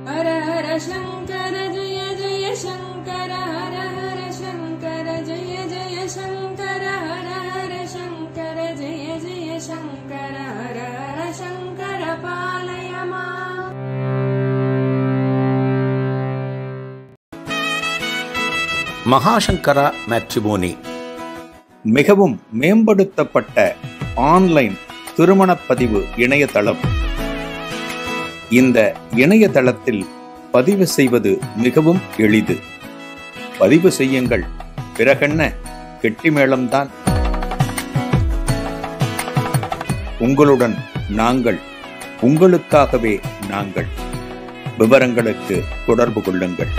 हर हर शङ्कर जय जय शङ्कर हर हर शङ्कर जय जय शङ्कर हर हर शङ्कर जय जय शङ्कर हर हर शङ्कर पालय माम् மகாசங்கரா மேட்ரிமோனி மிகவும் மேம்படுத்தப்பட்ட ஆன்லைன் திருமணப் பதிவு இணையதளம் இந்த இணையதளத்தில் பதிவு செய்வது மிகவும் எளிது பதிவு செய்யுங்கள் பிறகென்ன கெட்டிமேளம்தான் உங்களுடன் நாங்கள் உங்களுக்காகவே நாங்கள் விவரங்களுக்கு தொடர்பு கொள்ளுங்கள்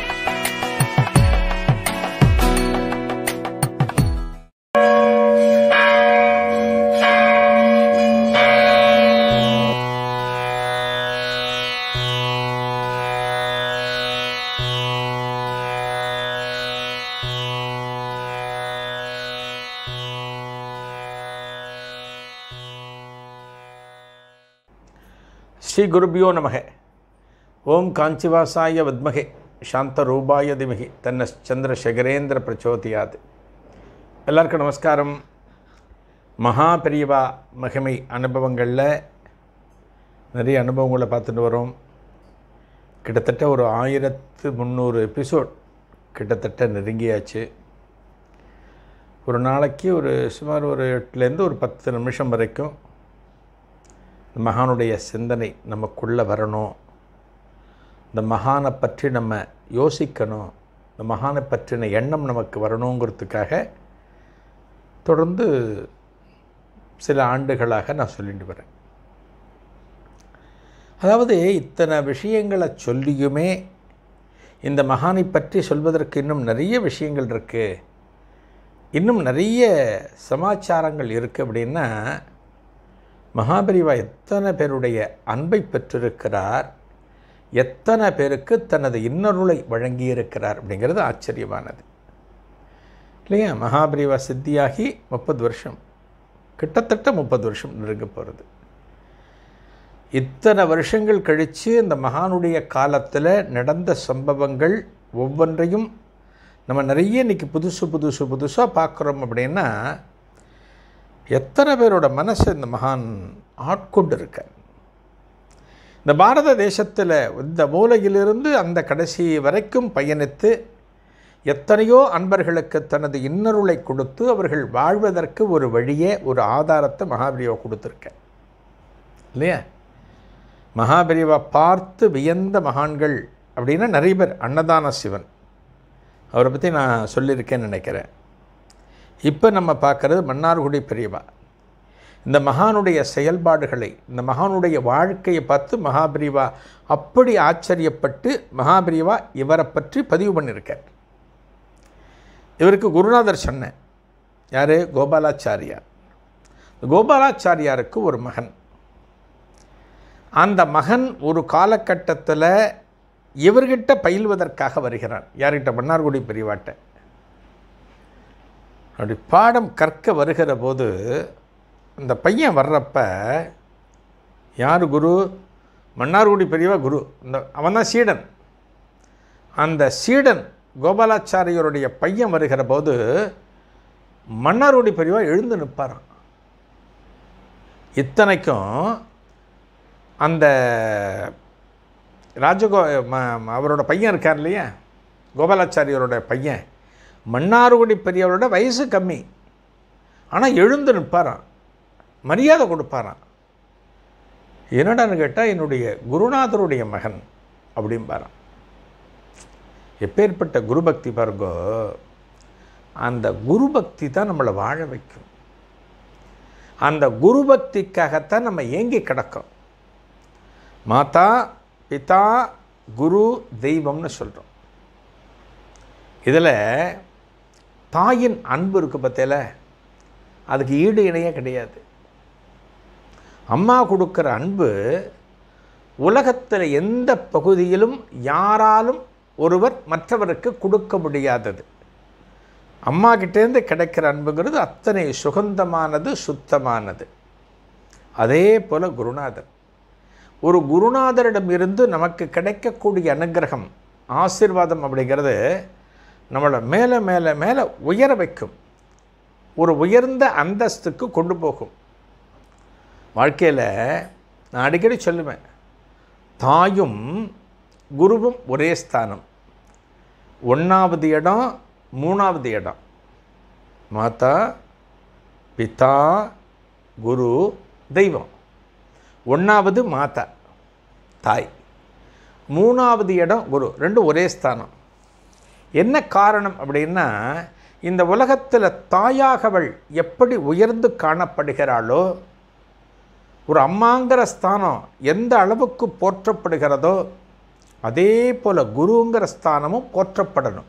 ஸ்ரீ குருபியோ நமக ஓம் காஞ்சிவாசாய வித்மகே சாந்தரூபாய திமகி தன்ன சந்திரசேகரேந்திர பிரச்சோதியாது எல்லாருக்கும் நமஸ்காரம் மகா பெரியவா மகிமை அனுபவங்களில் நிறைய அனுபவங்களை பார்த்துட்டு வரோம் கிட்டத்தட்ட ஒரு ஆயிரத்து முந்நூறு எபிசோட் கிட்டத்தட்ட நெருங்கியாச்சு ஒரு நாளைக்கு ஒரு சுமார் ஒரு எட்டுலேருந்து ஒரு பத்து நிமிஷம் வரைக்கும் இந்த மகானுடைய சிந்தனை நமக்குள்ளே வரணும் இந்த மகானை பற்றி நம்ம யோசிக்கணும் இந்த மகானை பற்றின எண்ணம் நமக்கு வரணுங்கிறதுக்காக தொடர்ந்து சில ஆண்டுகளாக நான் சொல்லிட்டு வரேன் அதாவது இத்தனை விஷயங்களை சொல்லியுமே இந்த மகானை பற்றி சொல்வதற்கு இன்னும் நிறைய விஷயங்கள் இருக்குது இன்னும் நிறைய சமாச்சாரங்கள் இருக்குது அப்படின்னா மகாபரிவா எத்தனை பேருடைய அன்பை பெற்றிருக்கிறார் எத்தனை பேருக்கு தனது இன்னருளை வழங்கியிருக்கிறார் அப்படிங்கிறது ஆச்சரியமானது இல்லையா மகாபரிவா சித்தியாகி முப்பது வருஷம் கிட்டத்தட்ட முப்பது வருஷம் நெருங்க போகிறது இத்தனை வருஷங்கள் கழித்து இந்த மகானுடைய காலத்தில் நடந்த சம்பவங்கள் ஒவ்வொன்றையும் நம்ம நிறைய இன்றைக்கி புதுசு புதுசு புதுசாக பார்க்குறோம் அப்படின்னா எத்தனை பேரோட மனசை இந்த மகான் ஆட்கொண்டு இருக்கார் இந்த பாரத தேசத்தில் இந்த மூலையிலிருந்து அந்த கடைசி வரைக்கும் பயணித்து எத்தனையோ அன்பர்களுக்கு தனது இன்னருளை கொடுத்து அவர்கள் வாழ்வதற்கு ஒரு வழியே ஒரு ஆதாரத்தை மகாபிரிவா கொடுத்துருக்க இல்லையா மகாபிரிவா பார்த்து வியந்த மகான்கள் அப்படின்னா நிறைய பேர் அன்னதான சிவன் அவரை பற்றி நான் சொல்லியிருக்கேன்னு நினைக்கிறேன் இப்போ நம்ம பார்க்குறது மன்னார்குடி பெரியவா இந்த மகானுடைய செயல்பாடுகளை இந்த மகானுடைய வாழ்க்கையை பார்த்து மகாபிரிவா அப்படி ஆச்சரியப்பட்டு மகாபிரிவா இவரை பற்றி பதிவு பண்ணியிருக்கார் இவருக்கு குருநாதர் சொன்னேன் யார் கோபாலாச்சாரியார் கோபாலாச்சாரியாருக்கு ஒரு மகன் அந்த மகன் ஒரு காலகட்டத்தில் இவர்கிட்ட பயில்வதற்காக வருகிறான் யார்கிட்ட மன்னார்குடி பெரியவாட்ட அப்படி பாடம் கற்க வருகிற போது அந்த பையன் வர்றப்ப யார் குரு மன்னார்குடி பெரியவா குரு இந்த அவன் தான் சீடன் அந்த சீடன் கோபாலாச்சாரியருடைய பையன் வருகிற போது மன்னார்குடி பெரியவா எழுந்து நிற்பாராம் இத்தனைக்கும் அந்த ராஜகோ ம- அவரோட பையன் இருக்கார் இல்லையா கோபாலாச்சாரியரோட பையன் மன்னார்குடி பெரியவரோட வயசு கம்மி ஆனால் எழுந்து நிற்பாராம் மரியாதை கொடுப்பாராம் என்னடான்னு கேட்டால் என்னுடைய குருநாதருடைய மகன் அப்படிம்பாராம் எப்பேற்பட்ட குரு பக்தி பாருங்கோ அந்த குரு பக்தி தான் நம்மளை வாழ வைக்கும் அந்த குரு பக்திக்காகத்தான் நம்ம ஏங்கி கிடக்கோம் மாதா பிதா குரு தெய்வம்னு சொல்கிறோம் இதில் தாயின் அன்பு இருக்கு பற்றியில அதுக்கு ஈடு இணையே கிடையாது அம்மா கொடுக்குற அன்பு உலகத்தில் எந்த பகுதியிலும் யாராலும் ஒருவர் மற்றவருக்கு கொடுக்க முடியாதது அம்மா கிட்டேருந்து கிடைக்கிற அன்புங்கிறது அத்தனை சுகந்தமானது சுத்தமானது அதே போல் குருநாதர் ஒரு குருநாதரிடம் இருந்து நமக்கு கிடைக்கக்கூடிய அனுகிரகம் ஆசீர்வாதம் அப்படிங்கிறது நம்மளை மேலே மேலே மேலே உயர வைக்கும் ஒரு உயர்ந்த அந்தஸ்துக்கு கொண்டு போகும் வாழ்க்கையில் நான் அடிக்கடி சொல்லுவேன் தாயும் குருவும் ஒரே ஸ்தானம் ஒன்றாவது இடம் மூணாவது இடம் மாதா பிதா குரு தெய்வம் ஒன்றாவது மாதா தாய் மூணாவது இடம் குரு ரெண்டும் ஒரே ஸ்தானம் என்ன காரணம் அப்படின்னா இந்த உலகத்தில் தாயாகவள் எப்படி உயர்ந்து காணப்படுகிறாளோ ஒரு அம்மாங்கிற ஸ்தானம் எந்த அளவுக்கு போற்றப்படுகிறதோ அதே போல் குருங்கிற ஸ்தானமும் போற்றப்படணும்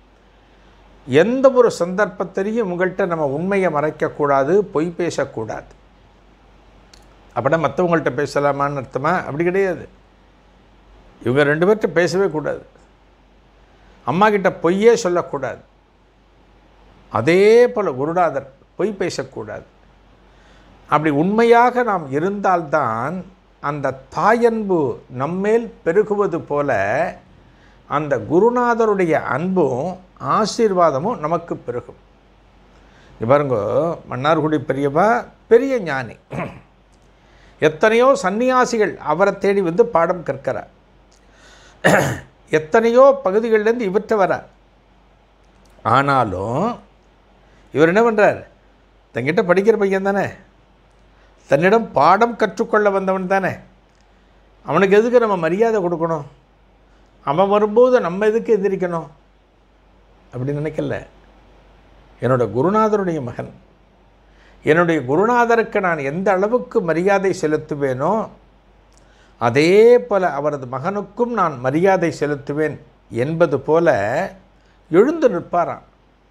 எந்த ஒரு சந்தர்ப்பத்திலையும் உங்கள்கிட்ட நம்ம உண்மையை மறைக்கக்கூடாது பொய் பேசக்கூடாது அப்படின்னா மற்றவங்கள்ட்ட பேசலாமான்னு அர்த்தமா அப்படி கிடையாது இவங்க ரெண்டு பேர்கிட்ட பேசவே கூடாது அம்மா கிட்ட பொய்யே சொல்லக்கூடாது அதே போல் குருநாதர் பொய் பேசக்கூடாது அப்படி உண்மையாக நாம் இருந்தால்தான் அந்த தாயன்பு நம்மேல் பெருகுவது போல அந்த குருநாதருடைய அன்பும் ஆசீர்வாதமும் நமக்கு பெருகும் இங்க பாருங்க மன்னார்குடி பெரியவா பெரிய ஞானி எத்தனையோ சன்னியாசிகள் அவரை தேடி வந்து பாடம் கற்கிறார் எத்தனையோ பகுதிகளிலேருந்து இவற்றை வரார் ஆனாலும் இவர் என்ன பண்ணுறார் தங்கிட்ட படிக்கிற பையன் தானே தன்னிடம் பாடம் கற்றுக்கொள்ள வந்தவன் தானே அவனுக்கு எதுக்கு நம்ம மரியாதை கொடுக்கணும் அவன் வரும்போது நம்ம எதுக்கு எதிரிக்கணும் அப்படி நினைக்கல என்னோட குருநாதருடைய மகன் என்னுடைய குருநாதருக்கு நான் எந்த அளவுக்கு மரியாதை செலுத்துவேனோ அதே போல அவரது மகனுக்கும் நான் மரியாதை செலுத்துவேன் என்பது போல எழுந்து நிற்பாராம்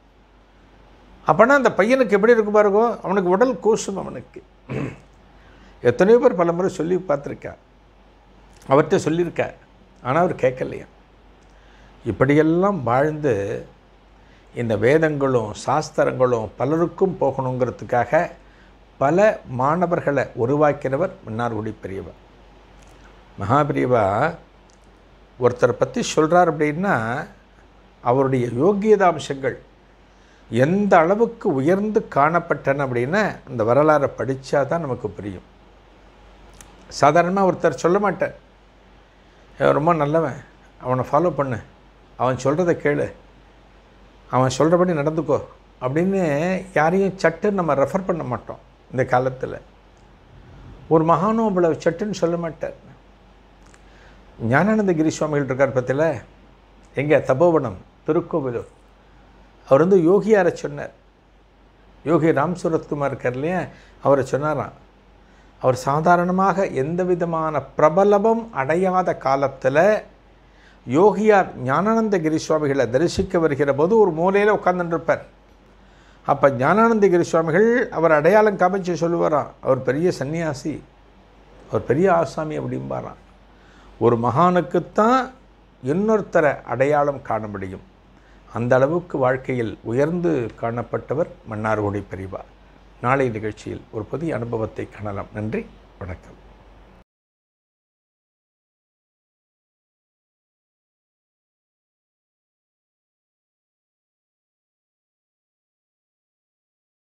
அப்போனா அந்த பையனுக்கு எப்படி இருக்கும் பாருங்க அவனுக்கு உடல் கூசும் அவனுக்கு எத்தனையோ பேர் பல முறை சொல்லி பார்த்துருக்கா அவர்கிட்ட சொல்லியிருக்கா ஆனால் அவர் கேட்கலையா இப்படியெல்லாம் வாழ்ந்து இந்த வேதங்களும் சாஸ்திரங்களும் பலருக்கும் போகணுங்கிறதுக்காக பல மாணவர்களை உருவாக்கினவர் மன்னார்குடி பெரியவர் மகாபிரியவா ஒருத்தரை பற்றி சொல்கிறார் அப்படின்னா அவருடைய யோக்கியதாம்சங்கள் எந்த அளவுக்கு உயர்ந்து காணப்பட்டன அப்படின்னா அந்த வரலாறை படித்தா தான் நமக்கு புரியும் சாதாரணமாக ஒருத்தர் சொல்ல மாட்டேன் "இவன் ரொம்ப நல்லவன் அவனை ஃபாலோ பண்ணு அவன் சொல்கிறத கேளு அவன் சொல்கிறபடி நடந்துக்கோ அப்படின்னு யாரையும் சட்டுன்னு நம்ம ரெஃபர் பண்ண மாட்டோம் இந்த காலத்தில் ஒரு மகானும் இவ்வளவு சட்டுன்னு சொல்ல மாட்டார் ஞானானந்தகிரி சுவாமிகள் இருக்கார் பற்றில எங்கே தபோவனம் திருக்கோவிலூர் அவர் வந்து யோகியாரை சொன்னார் யோகி ராம் சூரத்குமார் இருக்கார் இல்லையா அவரை சொன்னாராம் அவர் சாதாரணமாக எந்த விதமான பிரபலமும் அடையாத காலத்தில் யோகியார் ஞானானந்தகிரி சுவாமிகளை தரிசிக்க வருகிற போது ஒரு மூலையில் உட்கார்ந்துருப்பார் அப்போ ஞானானந்தகிரி சுவாமிகள் அவர் அடையாளம் காமிச்சு சொல்லுவாராம் அவர் பெரிய சன்னியாசி அவர் பெரிய ஆசாமி அப்படிம்பாராம் ஒரு மகானுக்குத்தான் இன்னொருத்தரை அடையாளம் காண முடியும் அந்த அளவுக்கு வாழ்க்கையில் உயர்ந்து காணப்பட்டவர் மன்னார்குடி பெரியவா நாளை நிகழ்ச்சியில் ஒரு புதிய அனுபவத்தை காணலாம் நன்றி வணக்கம்